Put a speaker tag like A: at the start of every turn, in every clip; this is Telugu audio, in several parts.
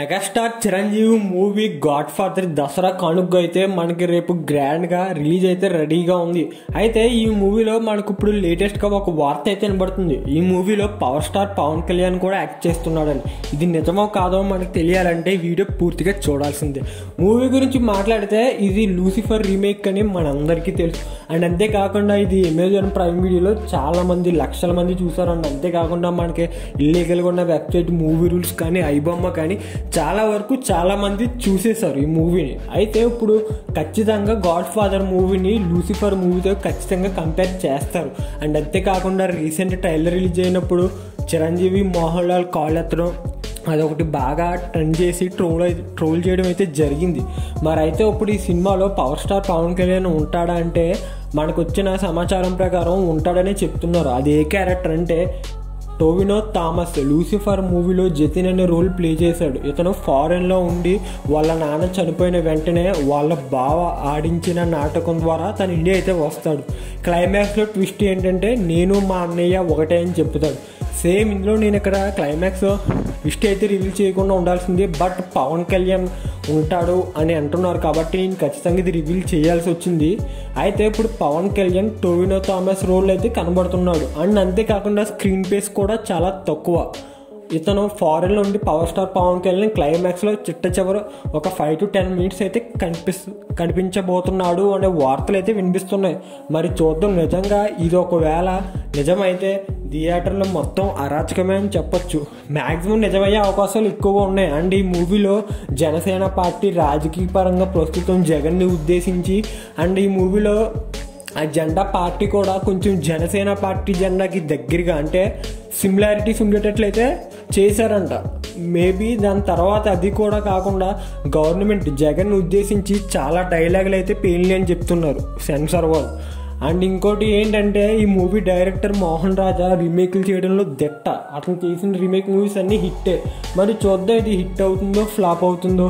A: megastar Chiranjeevi movie God father Dasara కానుక అయితే మనకి రేపు గ్రాండ్ గా రిలీజ్ అయితే రెడీగా ఉంది అయితే ఈ మూవీలో మనకు ఇప్పుడు లేటెస్ట్ గా ఒక వార్త అయితే వినబడుతుంది ఈ మూవీలో పవర్ స్టార్ పవన్ కళ్యాణ్ కూడా యాక్ట్ చేస్తున్నాడని ఇది నిజమో కాదో మనకు తెలియాలంటే వీడియో పూర్తిగా చూడాల్సిందే మూవీ గురించి మాట్లాడితే ఇది లూసిఫర్ రీమేక్ అని మనందరికీ తెలుసు అండ్ అంతేకాకుండా ఇది అమెజాన్ ప్రైమ్ వీడియోలో చాలా మంది లక్షల మంది చూసారు అండ్ అంతేకాకుండా మనకి ఇల్లీగల్గా ఉన్న వెబ్సైట్ మూవీ రూల్స్ కానీ ఐబొమ్మ కానీ చాలా వరకు చాలా మంది చూసేశారు ఈ మూవీని అయితే ఇప్పుడు ఖచ్చితంగా గాడ్ ఫాదర్ మూవీని లూసిఫర్ మూవీతో ఖచ్చితంగా కంపేర్ చేస్తారు అండ్ అంతేకాకుండా రీసెంట్ ట్రైలర్ రిలీజ్ అయినప్పుడు చిరంజీవి మోహన్ లాల్ కాల్ ఎత్తడం అదొకటి బాగా ట్రెండ్ చేసి ట్రోల్ ట్రోల్ చేయడం అయితే జరిగింది మరి అయితే ఇప్పుడు ఈ సినిమాలో పవర్ స్టార్ పవన్ కళ్యాణ్ ఉంటాడా అంటే మనకు వచ్చిన సమాచారం ప్రకారం ఉంటాడనే చెప్తున్నారు అది ఏ క్యారెక్టర్ అంటే టోవినో థామస్ లూసిఫర్ మూవీలో జతిన్ అనే రోల్ ప్లే చేశాడు ఇతను ఫారెన్లో ఉండి వాళ్ళ నాన్న చనిపోయిన వెంటనే వాళ్ళ బావ ఆడించిన నాటకం ద్వారా తను ఇండియా అయితే వస్తాడు క్లైమాక్స్లో ట్విస్ట్ ఏంటంటే నేను మా అన్నయ్య ఒకటే అని చెప్తాడు సేమ్ ఇందులో నేను ఇక్కడ క్లైమాక్స్ ట్విస్ట్ అయితే రివీల్ చేయకుండా ఉండాల్సింది బట్ పవన్ కళ్యాణ్ ఉంటాడు అని అంటున్నారు కాబట్టి నేను ఖచ్చితంగా ఇది రివీల్ చేయాల్సి వచ్చింది అయితే ఇప్పుడు పవన్ కళ్యాణ్ టోవినో థామస్ రోల్ అయితే కనబడుతున్నాడు అండ్ అంతేకాకుండా స్క్రీన్ పేస్ కూడా చాలా తక్కువ ఇతను ఫారెన్ నుండి పవర్ స్టార్ పవన్ కళ్యాణ్ క్లైమాక్స్లో చిట్ట చివర ఒక ఫైవ్ టు టెన్ మినిట్స్ అయితే కనిపిస్తు కనిపించబోతున్నాడు అనే వార్తలు అయితే వినిపిస్తున్నాయి మరి చూద్దాం నిజంగా ఇది ఒకవేళ నిజమైతే థియేటర్లో మొత్తం అరాచకమే అని చెప్పొచ్చు మ్యాక్సిమం నిజమయ్యే అవకాశాలు ఎక్కువగా ఉన్నాయి అండ్ ఈ మూవీలో జనసేన పార్టీ రాజకీయ పరంగా ప్రస్తుతం జగన్ని ఉద్దేశించి అండ్ ఈ మూవీలో ఆ జెండా పార్టీ కూడా కొంచెం జనసేన పార్టీ జెండాకి దగ్గరగా అంటే సిమిలారిటీస్ ఉండేటట్లయితే చేశారంట మేబీ దాని తర్వాత అది కూడా కాకుండా గవర్నమెంట్ జగన్ ఉద్దేశించి చాలా డైలాగులు అయితే పేలినాయి అని చెప్తున్నారు సెన్సార్ వాళ్ళు అండ్ ఇంకోటి ఏంటంటే ఈ మూవీ డైరెక్టర్ మోహన్ రాజా రీమేక్లు చేయడంలో దిట్ట అతను చేసిన రీమేక్ మూవీస్ అన్నీ హిట్టే మరి చూద్దాం ఇది హిట్ అవుతుందో ఫ్లాప్ అవుతుందో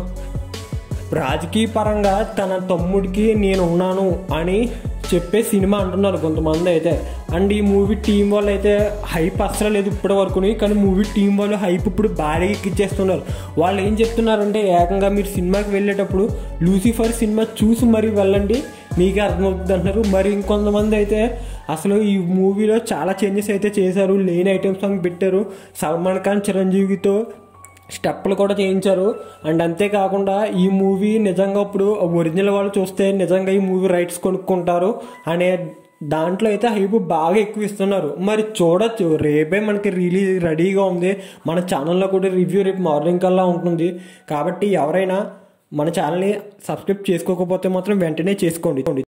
A: రాజకీయ పరంగా తన తమ్ముడికి నేను ఉన్నాను అని చెప్పే సినిమా అంటున్నారు కొంతమంది అయితే అండ్ ఈ మూవీ టీం వాళ్ళు అయితే హైప్ అసలు లేదు ఇప్పటి వరకు కానీ మూవీ టీం వాళ్ళు హైప్ ఇప్పుడు భారీగా ఎక్కిచ్చేస్తున్నారు వాళ్ళు ఏం చెప్తున్నారంటే ఏకంగా మీరు సినిమాకి వెళ్ళేటప్పుడు లూసిఫర్ సినిమా చూసి మరీ వెళ్ళండి మీకే అర్థమవుతుంది అంటున్నారు మరి ఇంకొంతమంది అయితే అసలు ఈ మూవీలో చాలా చేంజెస్ అయితే చేశారు లేని ఐటమ్స్ సాంగ్ పెట్టారు సల్మాన్ ఖాన్ చిరంజీవితో స్టెప్పులు కూడా చేయించారు అండ్ అంతేకాకుండా ఈ మూవీ నిజంగా ఇప్పుడు ఒరిజినల్ వాళ్ళు చూస్తే నిజంగా ఈ మూవీ రైట్స్ కొనుక్కుంటారు అనే దాంట్లో అయితే హైప్ బాగా ఎక్కువ ఇస్తున్నారు మరి చూడొచ్చు రేపే మనకి రిలీజ్ రెడీగా ఉంది మన ఛానల్లో కూడా రివ్యూ రేపు మార్నింగ్ కల్లా ఉంటుంది కాబట్టి ఎవరైనా మన ఛానల్ని సబ్స్క్రైబ్ చేసుకోకపోతే మాత్రం వెంటనే చేసుకోండి